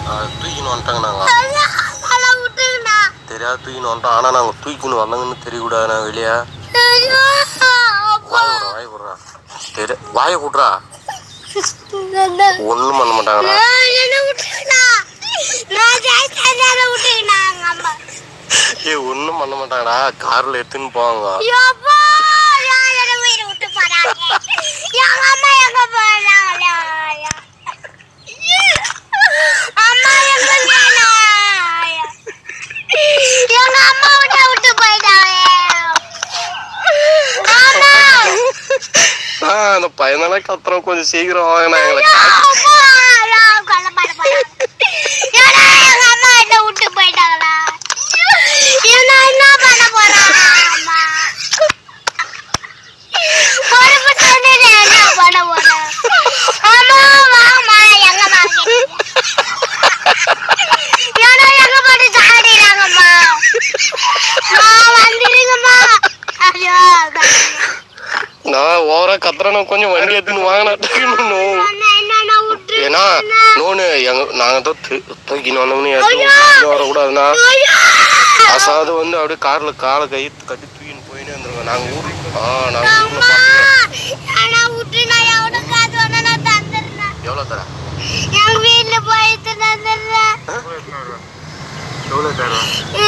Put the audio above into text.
தூக்கின்னு வந்துட்டாங்க நாங்கள் அதெல்லாம் விட்டுங்கண்ணா தெரியாது தூக்கின்னு வந்துட்டோம் ஆனால் நாங்கள் தூக்கின்னு வந்தாங்கன்னு தெரியக்கூடாதுண்ணா வெளியே ஐயோ, அப்பா. வாய் விட்றா வாய் விட்றா தெரிய வாயை விட்றா ஒன்றும் பண்ண மாட்டாங்கண்ணா நான் என்ன விட்டுங்கண்ணா நான் ஜெயிச்சதால விட்டுங்கண்ணா எங்க அம்மா ஏ ஒன்றும் பண்ண மாட்டாங்கடா காரில் எடுத்துன்னு போவாங்க யப்பா, நான் என்ன உயிரை விட்டு போறாங்க. எங்க அம்மா எங்க போறாங்க? அம்மா எங்க இருக்காங்க? எங்க அம்மா விட்டு விட்டு போயிட்டாங்க. அம்மா, ஆ அந்த பையனெல்லாம் கத்துறோம் கொஞ்சம் சீக்கிரம் வாங்கண்ணா எங்களை அம்மா, நான் கொல்ல மாட்ட போறேன். ஏன்னா எங்க அம்மா என்னை விட்டு போயிட்டாங்களா? நான் என்ன பண்ண போறேன் அம்மா பொறுப்பு தண்ணி என்ன பண்ண போறேன் அம்மா வாங்கம்மா எங்க மார்க்கெட் ஏன்னா எங்க போட்டு சாடிறாங்கம்மா அம்மா வந்துருங்கம்மா ஐயோ நான் ஓவரா கத்துறேன்னா கொஞ்சம் வண்டி எடுத்துன்னு வாங்கினா என்ன விட்டு ஏன்னா நோனு எங்க நாங்க தான் தூ- தூக்கின்னு வந்தோம்னு எடுத்து வரக்கூடாதுண்ணா அசாது வந்து அப்படியே கார்ல காலை கை கட்டி தூக்கின்னு போயினே இருந்துருங்க நாங்க ஊருக்கு ஆ நாங்க ஊர்ல அம்மா பாத்துக்கிறோம் ஆனா விட்டு நான் எவ்வளோ காசு வேணா நான் தந்துடுறேன் எவ்வளோ தர எங்க வீட்டுல போயிட்டு தந்துடுறேன் எவ்வளோ தர